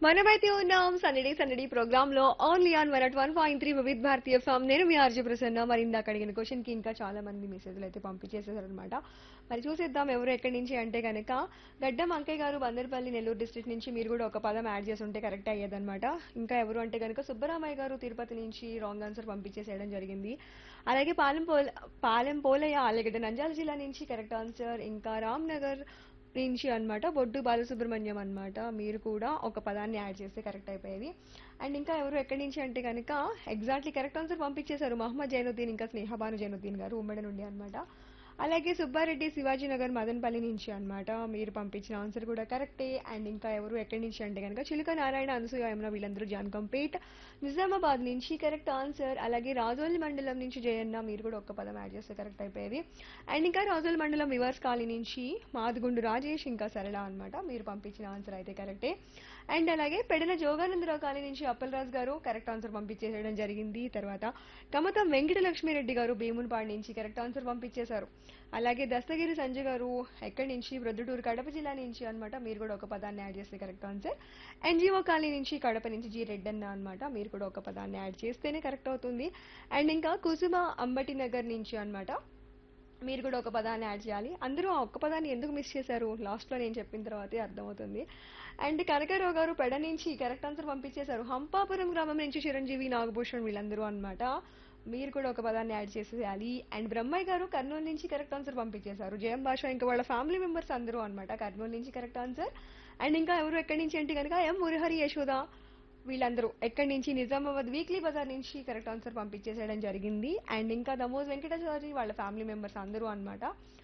మనమైతే ఉన్నాం సందడి సందడి ప్రోగ్రామ్ లో only on one at one point three Vividh Bharati FM నేను మీ ఆర్జీ ప్రసన్న మరి ఇందాక అడిగిన క్వశ్చన్ కి ఇంకా చాలా మంది మెసేజ్లు అయితే పంపించేసేసారు అనమాట మరి చూసేద్దాం ఎవరు ఎక్కడి నుంచి అంటే కనుక గడ్డం అంకయ్య గారు బందర్పల్లి నెల్లూరు డిస్ట్రిక్ట్ నుంచి మీరు కూడా ఒక పదం యాడ్ చేసి ఉంటే కరెక్ట్ అయ్యేదన్నమాట ఇంకా ఎవరు అంటే కనుక సుబ్బరామయ్య గారు తిరుపతి నుంచి రాంగ్ ఆన్సర్ పంపించేసేయడం జరిగింది అలాగే పాలెం పోల పాలెం పోలయ్య ఆలగడ్డ నంద్యాల జిల్లా నుంచి కరెక్ట్ ఆన్సర్ ఇంకా రామ్ నగర్ నుంచి అన్నమాట బొడ్డు బాలసుబ్రహ్మణ్యం అన్నమాట మీరు కూడా ఒక పదాన్ని యాడ్ చేస్తే కరెక్ట్ అయిపోయేది అండ్ ఇంకా ఎవరు ఎక్కడి నుంచి అంటే కనుక ఎగ్జాక్ట్లీ కరెక్ట్ ఆన్సర్ పంపించేశారు మహమ్మద్ జైనుద్దీన్ ఇంకా స్నేహబాను జైనుద్దీన్ గారు ఉమ్మడి నుండి అన్నమాట అలాగే సుబ్బారెడ్డి శివాజీ నగర్ మదన్పల్లి నుంచి అన్నమాట మీరు పంపించిన ఆన్సర్ కూడా కరెక్టే అండ్ ఇంకా ఎవరు ఎక్కడి నుంచి అంటే కనుక చిలుక నారాయణ అనసూయ యమున వీళ్ళందరూ జాన్ కంపేట్ నిజామాబాద్ నుంచి కరెక్ట్ ఆన్సర్ అలాగే రాజోలి మండలం నుంచి జయన్న మీరు కూడా ఒక్క పదం యాడ్ చేస్తే కరెక్ట్ అయిపోయేది అండ్ ఇంకా రాజోలి మండలం వివర్స్ కాలనీ నుంచి మాదుగుండు రాజేష్ ఇంకా సరళ అన్నమాట మీరు పంపించిన ఆన్సర్ అయితే కరెక్టే అండ్ అలాగే పెడన జోగానందరావు కాలనీ నుంచి అప్పలరాజు గారు కరెక్ట్ ఆన్సర్ పంపించేసేయడం జరిగింది తర్వాత కమతం వెంకటలక్ష్మిరెడ్డి గారు భీమునిపాడు నుంచి కరెక్ట్ ఆన్సర్ పంపించేశారు అలాగే దస్తగిరి సంజయ్ గారు ఎక్కడి నుంచి ప్రొద్దుటూరు కడప జిల్లా నుంచి అన్నమాట మీరు కూడా ఒక పదాన్ని యాడ్ చేస్తే కరెక్ట్ ఆన్సర్ ఎన్జిఓ కాలనీ నుంచి కడప నుంచి జి రెడ్డన్న అన్నమాట మీరు కూడా ఒక పదాన్ని యాడ్ చేస్తేనే కరెక్ట్ అవుతుంది అండ్ ఇంకా కుసుమ అంబటి నగర్ నుంచి అన్నమాట మీరు కూడా ఒక పదాన్ని యాడ్ చేయాలి అందరూ ఆ ఒక్క పదాన్ని ఎందుకు మిస్ చేశారు లాస్ట్లో నేను చెప్పిన తర్వాతే అర్థమవుతుంది అండ్ కనకరావు గారు పెడ నుంచి కరెక్ట్ ఆన్సర్ పంపించేశారు హంపాపురం గ్రామం నుంచి చిరంజీవి నాగభూషణ్ వీళ్ళందరూ అన్నమాట మీరు కూడా ఒక పదాన్ని యాడ్ చేసేయాలి అండ్ బ్రహ్మయ్య గారు కర్నూలు నుంచి కరెక్ట్ ఆన్సర్ పంపించేశారు జయం భాష ఇంకా వాళ్ళ ఫ్యామిలీ మెంబర్స్ అందరూ అన్నమాట కర్నూలు నుంచి కరెక్ట్ ఆన్సర్ అండ్ ఇంకా ఎవరు ఎక్కడి నుంచి అంటే కనుక ఎం మురహరి యశోద వీళ్ళందరూ ఎక్కడి నుంచి నిజామాబాద్ వీక్లీ బజార్ నుంచి కరెక్ట్ ఆన్సర్ పంపించేసేయడం జరిగింది అండ్ ఇంకా దమోజ్ వెంకటాచారి వాళ్ళ ఫ్యామిలీ మెంబర్స్ అందరూ అన్నమాట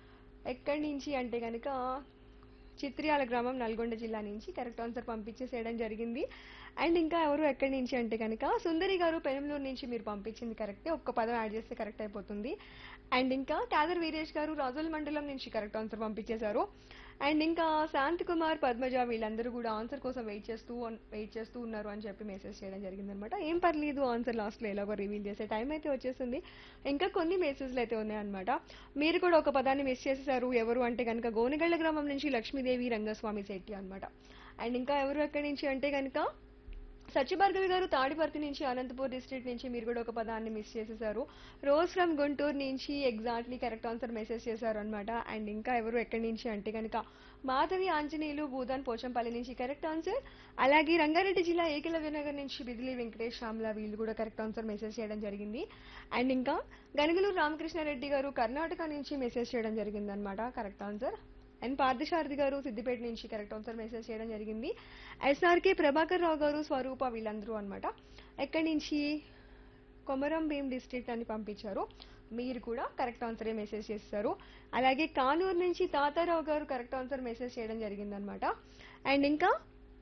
ఎక్కడి నుంచి అంటే కనుక చిత్రియాల గ్రామం నల్గొండ జిల్లా నుంచి కరెక్ట్ ఆన్సర్ పంపించేసేయడం జరిగింది అండ్ ఇంకా ఎవరు ఎక్కడి నుంచి అంటే కనుక సుందరి గారు పెనంలూరు నుంచి మీరు పంపించింది కరెక్టే ఒక్క పదం యాడ్ చేస్తే కరెక్ట్ అయిపోతుంది అండ్ ఇంకా కాదర్ వీరేష్ గారు రాజోల్ మండలం నుంచి కరెక్ట్ ఆన్సర్ పంపించేశారు అండ్ ఇంకా శాంత్ కుమార్ పద్మజ వీళ్ళందరూ కూడా ఆన్సర్ కోసం వెయిట్ చేస్తూ వెయిట్ చేస్తూ ఉన్నారు అని చెప్పి మెసేజ్ చేయడం జరిగిందనమాట ఏం పర్లేదు ఆన్సర్ లాస్ట్లో ఎలాగో రివీల్ చేసే టైం అయితే వచ్చేసింది ఇంకా కొన్ని మెసేజ్లు అయితే ఉన్నాయన్నమాట మీరు కూడా ఒక పదాన్ని మిస్ చేసేసారు ఎవరు అంటే కనుక గోనగళ్ళ గ్రామం నుంచి లక్ష్మీదేవి రంగస్వామి శెట్టి అన్నమాట అండ్ ఇంకా ఎవరు ఎక్కడి నుంచి అంటే కనుక సత్యభార్గవి గారు తాడిపర్తి నుంచి అనంతపూర్ డిస్ట్రిక్ట్ నుంచి మీరు కూడా ఒక పదాన్ని మిస్ చేసేసారు రోజ్ ఫ్రమ్ గుంటూరు నుంచి ఎగ్జాక్ట్లీ కరెక్ట్ ఆన్సర్ మెసేజ్ చేశారు అనమాట అండ్ ఇంకా ఎవరు ఎక్కడి నుంచి అంటే కనుక మాధవి ఆంజనేయులు భూదాన్ పోచంపల్లి నుంచి కరెక్ట్ ఆన్సర్ అలాగే రంగారెడ్డి జిల్లా ఏకలవ్య నగర్ నుంచి బిదిలి వెంకటేష్ శ్యామ్ల వీళ్ళు కూడా కరెక్ట్ ఆన్సర్ మెసేజ్ చేయడం జరిగింది అండ్ ఇంకా గనుగులూరు రామకృష్ణారెడ్డి గారు కర్ణాటక నుంచి మెసేజ్ చేయడం జరిగింది అనమాట కరెక్ట్ ఆన్సర్ అండ్ పార్థసారథి గారు సిద్దిపేట నుంచి కరెక్ట్ ఆన్సర్ మెసేజ్ చేయడం జరిగింది ఎస్ఆర్కే ప్రభాకర్ రావు గారు స్వరూప వీళ్ళందరూ అనమాట ఎక్కడి నుంచి కొమరం భీం డిస్ట్రిక్ట్ అని పంపించారు మీరు కూడా కరెక్ట్ ఆన్సరే మెసేజ్ చేస్తారు అలాగే కానూరు నుంచి తాతారావు గారు కరెక్ట్ ఆన్సర్ మెసేజ్ చేయడం జరిగిందనమాట అండ్ ఇంకా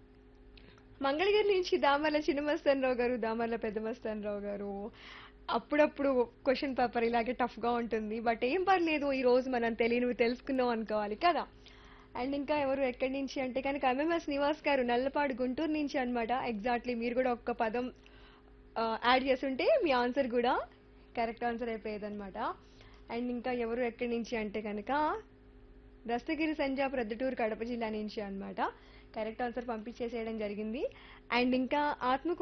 మంగళగిరి నుంచి దామర్ల చిన్నమస్తాన్ రావు గారు దామర్ల పెద్దమస్తాన్ రావు గారు అప్పుడప్పుడు క్వశ్చన్ పేపర్ ఇలాగే టఫ్గా ఉంటుంది బట్ ఏం పర్లేదు ఈ రోజు మనం తెలియనివి తెలుసుకున్నాం అనుకోవాలి కదా అండ్ ఇంకా ఎవరు ఎక్కడి నుంచి అంటే కనుక ఎంఎంఎస్ నివాస్ గారు నల్లపాడు గుంటూరు నుంచి అన్నమాట ఎగ్జాక్ట్లీ మీరు కూడా ఒక్క పదం యాడ్ చేస్తుంటే మీ ఆన్సర్ కూడా కరెక్ట్ ఆన్సర్ అయిపోయేదన్నమాట అండ్ ఇంకా ఎవరు ఎక్కడి నుంచి అంటే కనుక దస్తగిరి సంజా ప్రొద్దుటూరు కడప జిల్లా నుంచి అన్నమాట కరెక్ట్ ఆన్సర్ పంపించేసేయడం జరిగింది అండ్ ఇంకా ఆత్మకు